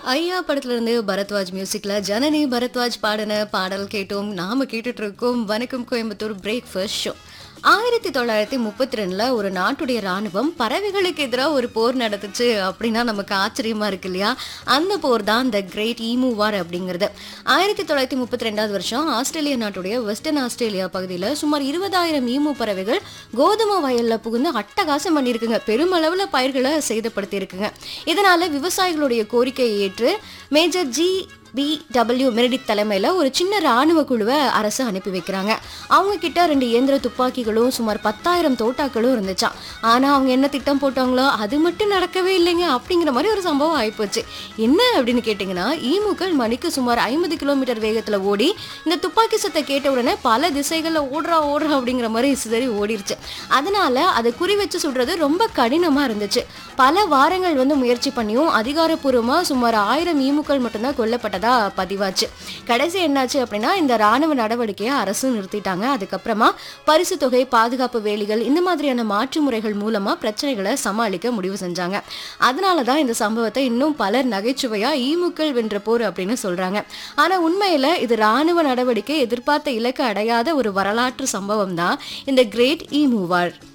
ஐயா படத்துல இருந்து பரத்வாஜ் மியூசிக்ல ஜனனி பரத்வாஜ் பாடின பாடல் கேட்டோம் நாம கேட்டுட்டு இருக்கோம் வணக்கம் கோயம்புத்தூர் பிரேக்ஃபாஸ்ட் ஷோ ஆயிரத்தி தொள்ளாயிரத்தி முப்பத்தி ரெண்டுல ஒரு நாட்டுடைய ராணுவம் பறவைகளுக்கு எதிராக ஒரு போர் நடத்துச்சு அப்படின்னா நமக்கு ஆச்சரியமா இருக்கு இல்லையா அந்த போர் தான் த கிரேட் ஈமு வார் அப்படிங்கிறது ஆயிரத்தி தொள்ளாயிரத்தி முப்பத்தி ரெண்டாவது வருஷம் ஆஸ்திரேலியா நாட்டுடைய வெஸ்டர்ன் ஆஸ்திரேலியா பகுதியில் சுமார் இருபதாயிரம் ஈமு பறவைகள் கோதுமை வயல்ல புகுந்து அட்டகாசம் பண்ணியிருக்குங்க பெருமளவுல பயிர்களை சேதப்படுத்தி இருக்குங்க இதனால விவசாயிகளுடைய கோரிக்கையை ஏற்று மேஜர் ஜி பி டபிள்யூ மெரிடிக் தலைமையில் ஒரு சின்ன ராணுவ குழுவை அரசு அனுப்பி வைக்கிறாங்க அவங்க கிட்ட ரெண்டு இயந்திர துப்பாக்கிகளும் சுமார் பத்தாயிரம் தோட்டாக்களும் இருந்துச்சாம் ஆனால் அவங்க என்ன திட்டம் போட்டாங்களோ அது மட்டும் நடக்கவே இல்லைங்க அப்படிங்கிற மாதிரி ஒரு சம்பவம் ஆயிப்போச்சு என்ன அப்படின்னு கேட்டிங்கன்னா ஈமுக்கள் மணிக்கு சுமார் ஐம்பது கிலோமீட்டர் வேகத்தில் ஓடி இந்த துப்பாக்கி சத்தை கேட்ட உடனே பல திசைகளில் ஓடுறா ஓடுறா அப்படிங்கிற மாதிரி சிதறி ஓடிருச்சு அதனால அதை குறி வச்சு சுடுறது ரொம்ப கடினமாக இருந்துச்சு பல வாரங்கள் வந்து முயற்சி பண்ணியும் அதிகாரப்பூர்வமாக சுமார் ஆயிரம் ஈமுக்கள் மட்டும்தான் கொல்லப்பட்டதா பதிவாச்சு கடைசி என்னாச்சு அப்படின்னா இந்த ராணுவ நடவடிக்கையை அரசு நிறுத்திட்டாங்க அதுக்கப்புறமா பரிசு தொகை பாதுகாப்பு வேலிகள் இந்த மாதிரியான மாற்று முறைகள் மூலமா பிரச்சனைகளை சமாளிக்க முடிவு செஞ்சாங்க அதனால தான் இந்த சம்பவத்தை இன்னும் பலர் நகைச்சுவையா ஈமுக்கள் வென்ற போர் அப்படின்னு சொல்றாங்க ஆனா உண்மையில இது ராணுவ நடவடிக்கை எதிர்பார்த்த இலக்கு அடையாத ஒரு வரலாற்று சம்பவம் தான் இந்த கிரேட் ஈமு வார்